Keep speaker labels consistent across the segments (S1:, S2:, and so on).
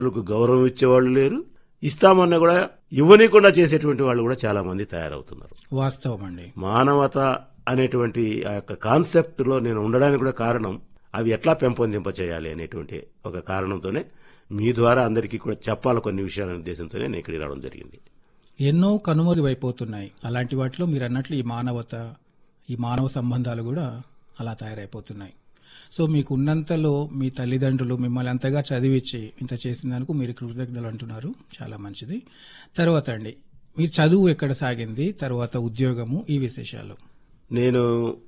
S1: వాళ్ళకు గౌరవం ఇచ్చేవాళ్ళు లేరు ఇస్తామన్నా కూడా ఇవ్వనీయకుండా చేసేటువంటి వాళ్ళు కూడా చాలా మంది తయారవుతున్నారు
S2: వాస్తవం అండి
S1: మానవత అనేటువంటి ఆ యొక్క కాన్సెప్ట్ లో నేను ఉండడానికి కూడా కారణం అవి ఎట్లా పెంపొందింప చేయాలి అనేటువంటి ఒక కారణంతోనే మీ ద్వారా అందరికీ కూడా చెప్పాలి కొన్ని విషయాల ఉద్దేశంతోనే నేను ఇక్కడికి రావడం జరిగింది
S2: ఎన్నో కనుమరుగైపోతున్నాయి అలాంటి వాటిలో మీరు అన్నట్లు ఈ మానవత ఈ మానవ సంబంధాలు కూడా అలా తయారైపోతున్నాయి సో మీకు ఉన్నంతలో మీ తల్లిదండ్రులు మిమ్మల్ని అంతగా చదివించి ఇంత చేసినందుకు మీరు కృతజ్ఞతలు అంటున్నారు చాలా మంచిది తర్వాత అండి మీ చదువు ఎక్కడ సాగింది తర్వాత ఉద్యోగము ఈ విశేషాలు
S1: నేను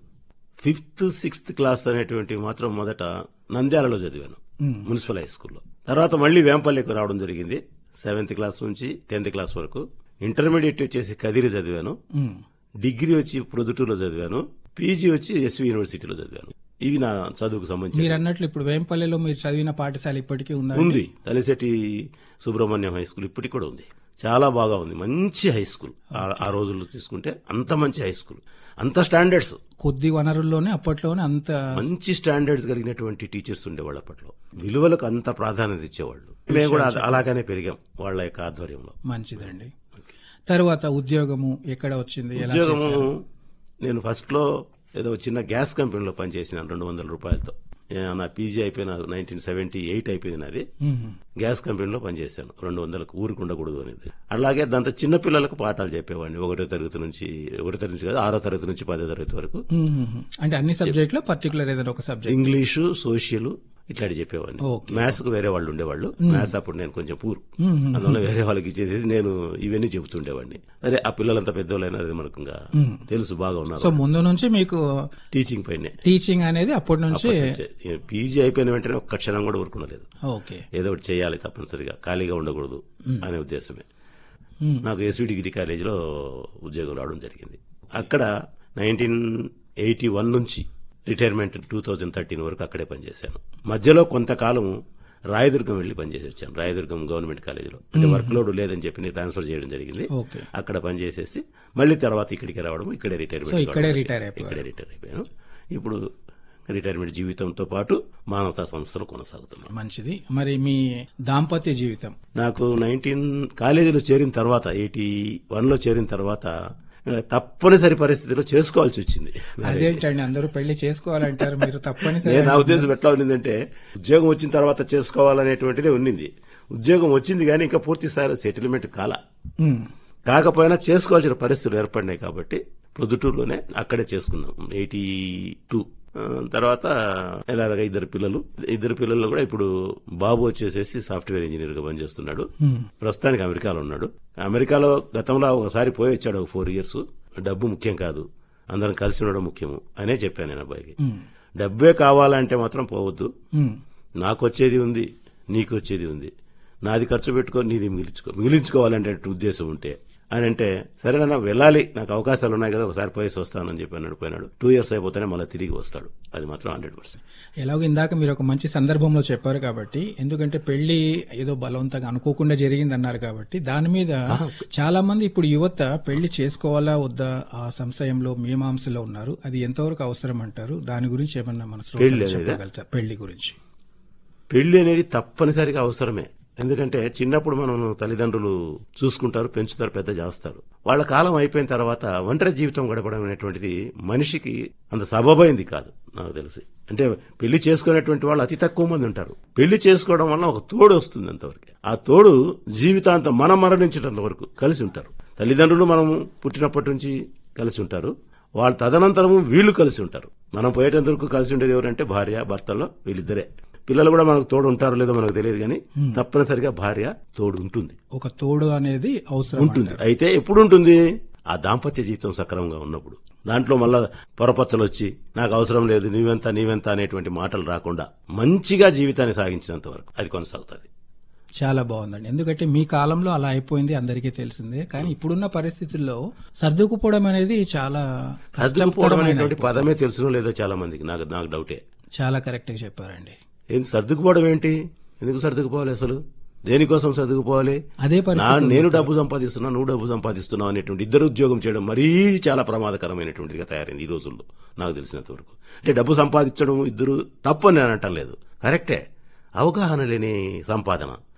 S1: ఫిఫ్త్ సిక్స్త్ క్లాస్ అనేటువంటి మాత్రం మొదట నంద్యాలలో చదివాను మున్సిపల్ హై స్కూల్లో తర్వాత మళ్ళీ వేంపల్లికి రావడం జరిగింది సెవెంత్ క్లాస్ నుంచి టెన్త్ క్లాస్ వరకు ఇంటర్మీడియట్ వచ్చేసి కదిరి చదివాను
S2: ఉమ్,
S1: డిగ్రీ వచ్చి ప్రొద్దుటూరులో చదివాను పీజీ వచ్చి ఎస్వి యూనివర్సిటీలో చదివాను ఇవి నా చదువుకు సంబంధించి
S2: మీరు అన్నట్లు ఇప్పుడు వేంపల్లిలో మీరు చదివిన పాఠశాల ఇప్పటికీ ఉందా
S1: ఉంది తలిశెట్టి సుబ్రహ్మణ్యం హై స్కూల్ ఇప్పటికి కూడా ఉంది చాలా బాగా ఉంది మంచి హై స్కూల్ ఆ- ఆ రోజుల్లో తీసుకుంటే అంత మంచి హై స్కూల్ అంత స్టాండర్డ్స్
S2: కొద్ది వనరుల్లోనే అప్పట్లోనే అంత
S1: మంచి స్టాండర్డ్స్ కలిగినటువంటి టీచర్స్ ఉండేవాళ్ళు అప్పట్లో విలువలకు అంత ప్రాధాన్యత ఇచ్చేవాళ్ళు మేము కూడా అది- అలాగనే పెరిగాం వాళ్ళ యొక్క ఆధ్వర్యంలో
S2: మంచిదండి తర్వాత ఉద్యోగము ఎక్కడ వచ్చింది ఎలా
S1: ఉద్యోగము నేను ఫస్ట్ లో ఏదో చిన్న గ్యాస్ కంపెనీలో పనిచేసినాను రెండు వందల రూపాయలతో ఏ, నా పీజీ అయిపోయిన నైన్టీన్ సెవెంటీ ఎయిట్ అయిపోయింది నాది
S2: మ్మ్.
S1: గ్యాస్ కంపెనీలో పనిచేశాను రెండు వందలకు ఊరికి ఉండకూడదు అనేది అలాగే దాంతో చిన్న పిల్లలకు పాఠాలు చెప్పేవాడిని ఒకటో తరగతి నుంచి ఒకటో తరగతి నుంచి కాదు ఆరో తరగతి నుంచి పదో తరగతి వరకు
S2: మ్మ్. అంటే అన్ని సబ్జెక్టులో పర్టికులర్ ఏదైనా ఒక సబ్జెక్ట్
S1: ఇంగ్లీషు సోషల్ ఇట్లాంటి చెప్పేవాడిని
S2: ఓకే.
S1: మ్యాథ్స్ కు వేరే వాళ్ళు ఉండేవాళ్ళు మ్యాథ్స్ అప్పుడు నేను కొంచెం పూర్ అందువల్ల వేరే వాళ్ళకి ఇచ్చేసేసి నేను ఇవన్నీ చెబుతుండేవాడిని అరే ఆ పిల్లలంతా పెద్దవాళ్ళైనా మనకు ఇంకా తెలుసు బాగా
S2: సో
S1: ఉన్నారు
S2: ముందు నుంచి మీకు
S1: టీచింగ్ పైనే
S2: టీచింగ్ అనేది అప్పటి నుంచి
S1: పీజీ అయిపోయిన వెంటనే ఒక్క క్షణం కూడా ఊరుకునలేదు
S2: ఓకే
S1: ఏదో ఒకటి చేయాలి తప్పనిసరిగా ఖాళీగా ఉండకూడదు అనే ఉద్దేశమే
S2: మ్మ్.
S1: నాకు ఎస్వి డిగ్రీ కాలేజీలో ఉద్యోగం రావడం జరిగింది అక్కడ నైన్టీన్ ఎయిటీ వన్ నుంచి రిటైర్మెంట్ టూ థౌజండ్ థర్టీన్ వరకు అక్కడే పనిచేశాను మధ్యలో కొంతకాలం రాయదుర్గం వెళ్లి పనిచేసి వచ్చాను రాయదుర్గం గవర్నమెంట్ కాలేజీలో అంటే వర్క్ లోడ్ లేదని చెప్పి ట్రాన్స్ఫర్ చేయడం జరిగింది
S2: ఓకే
S1: అక్కడ పనిచేసేసి మళ్ళీ తర్వాత ఇక్కడికి రావడం ఇక్కడే
S2: సో
S1: రిటైర్మెంట్
S2: ఇక్కడే రిటైర్ అయిపోయారు
S1: ఇక్కడే రిటైర్ అయిపోయాను ఇప్పుడు రిటైర్మెంట్ జీవితంతో పాటు మానవతా సంస్థలు కొనసాగుతున్నాను
S2: మంచిది మరి మీ దాంపత్య జీవితం
S1: నాకు నైన్టీన్ కాలేజీలో చేరిన తర్వాత ఎయిటీ వన్ లో చేరిన తర్వాత ఆ, తప్పనిసరి పరిస్థితిలో చేసుకోవాల్సి వచ్చింది
S2: అదేంటండి అందరూ పెళ్లి చేసుకోవాలంటారు మీరు తప్పనిసరి
S1: నేను నా ఉద్దేశం ఎట్లా ఉన్నిందంటే ఉద్యోగం వచ్చిన తర్వాత చేసుకోవాలనేటువంటిదే ఉన్నింది ఉద్యోగం వచ్చింది కానీ ఇంకా పూర్తి స్థాయిలో సెటిల్మెంట్ కాల
S2: మ్మ్.
S1: కాకపోయినా చేసుకోవాల్సిన పరిస్థితులు ఏర్పడినాయి కాబట్టి ప్రొద్దుటూరులోనే అక్కడే చేసుకున్నాం ఎయిటీ టూ తర్వాత ఇలాగ ఇద్దరు పిల్లలు ఇద్దరు పిల్లలు కూడా ఇప్పుడు బాబు వచ్చేసేసి సాఫ్ట్వేర్ ఇంజనీర్ గా పనిచేస్తున్నాడు ప్రస్తుతానికి అమెరికాలో ఉన్నాడు అమెరికాలో గతంలో ఒకసారి పోయి వచ్చాడు ఒక ఫోర్ ఇయర్స్ డబ్బు ముఖ్యం కాదు అందరం కలిసి ఉండడం ముఖ్యము అనే చెప్పాను నేను అబ్బాయికి డబ్బే కావాలంటే మాత్రం పోవద్దు
S2: మ్మ్.
S1: నాకు వచ్చేది ఉంది నీకు వచ్చేది ఉంది నాది ఖర్చు పెట్టుకో నీది మిగిలించుకో మిగిలించుకోవాలంటే ఉద్దేశం ఉంటే అని అంటే సరేనన్నా వెళ్ళాలి నాకు అవకాశాలు ఉన్నాయి కదా ఒకసారి పోయేసి వస్తానని చెప్పి అన్నాడు పోయినాడు టూ ఇయర్స్ అయిపోతేనే మళ్ళీ తిరిగి వస్తాడు అది మాత్రం హండ్రెడ్ పర్సెంట్
S2: ఎలాగో ఇందాక మీరు ఒక మంచి సందర్భంలో చెప్పారు కాబట్టి ఎందుకంటే పెళ్లి ఏదో బలవంతంగా అనుకోకుండా జరిగింది అన్నారు కాబట్టి దాని మీద చాలా మంది ఇప్పుడు యువత పెళ్లి చేసుకోవాలా వద్దా ఆ సంశయంలో మీమాంసలో ఉన్నారు అది ఎంతవరకు అవసరం అంటారు దాని గురించి ఏమన్నా మన శ్రోతలకు
S1: పెళ్లి అనేదా?
S2: చెప్పగలుగుతారు పెళ్లి గురించి
S1: పెళ్లి అనేది తప్పనిసరిగా అవసరమే ఎందుకంటే చిన్నప్పుడు మనం తల్లిదండ్రులు చూసుకుంటారు పెంచుతారు పెద్ద చేస్తారు వాళ్ళ కాలం అయిపోయిన తర్వాత ఒంటరి జీవితం గడపడం అనేటువంటిది మనిషికి అంత సబబైంది కాదు నాకు తెలిసి అంటే పెళ్లి చేసుకునేటువంటి వాళ్ళు అతి తక్కువ మంది ఉంటారు పెళ్లి చేసుకోవడం వల్ల ఒక తోడు వస్తుంది అంతవరకు ఆ తోడు జీవితాంతం మనం మరణించేటంత వరకు కలిసి ఉంటారు తల్లిదండ్రులు మనం పుట్టినప్పటి నుంచి కలిసి ఉంటారు వాళ్ళ తదనంతరము వీళ్ళు కలిసి ఉంటారు మనం పోయేటంత వరకు కలిసి ఉండేది ఎవరంటే భార్య భర్తలో వీళ్ళిద్దరే పిల్లలు కూడా మనకు తోడు ఉంటారో లేదో మనకు తెలియదు కానీ తప్పనిసరిగా భార్య తోడు ఉంటుంది
S2: ఒక తోడు అనేది అవసరం
S1: ఉంటుంది అయితే ఎప్పుడు ఉంటుంది ఆ దాంపత్య జీవితం సక్రమంగా ఉన్నప్పుడు దాంట్లో మళ్ళా పొరపచ్చలు వచ్చి నాకు అవసరం లేదు నీవెంత నీవెంత అనేటువంటి మాటలు రాకుండా మంచిగా జీవితాన్ని సాగించినంత వరకు అది కొనసాగుతుంది
S2: చాలా బాగుందండి ఎందుకంటే మీ కాలంలో అలా అయిపోయింది అందరికీ తెలిసిందే కానీ ఇప్పుడున్న పరిస్థితుల్లో సర్దుకుపోవడం అనేది చాలా
S1: సర్దుకుపోవడం
S2: కష్టతరమైన
S1: అనేటువంటి పదమే తెలుసునో లేదో చాలా మందికి నాకు నాకు డౌటే
S2: చాలా కరెక్ట్ గా చెప్పారండి
S1: ఏంది సర్దుకుపోవడం ఏంటి ఎందుకు సర్దుకుపోవాలి అసలు దేనికోసం సర్దుకుపోవాలి
S2: అదే
S1: నా
S2: పరిస్థితి
S1: నేను డబ్బు సంపాదిస్తున్నా నువ్వు డబ్బు సంపాదిస్తున్నావు అనేటువంటి ఇద్దరు ఉద్యోగం చేయడం మరీ చాలా ప్రమాదకరమైనటువంటిదిగా తయారైంది ఈ రోజుల్లో నాకు తెలిసినంత వరకు అంటే డబ్బు సంపాదించడం ఇద్దరు తప్పు అని నేను అనటం లేదు కరెక్టే అవగాహన లేని సంపాదన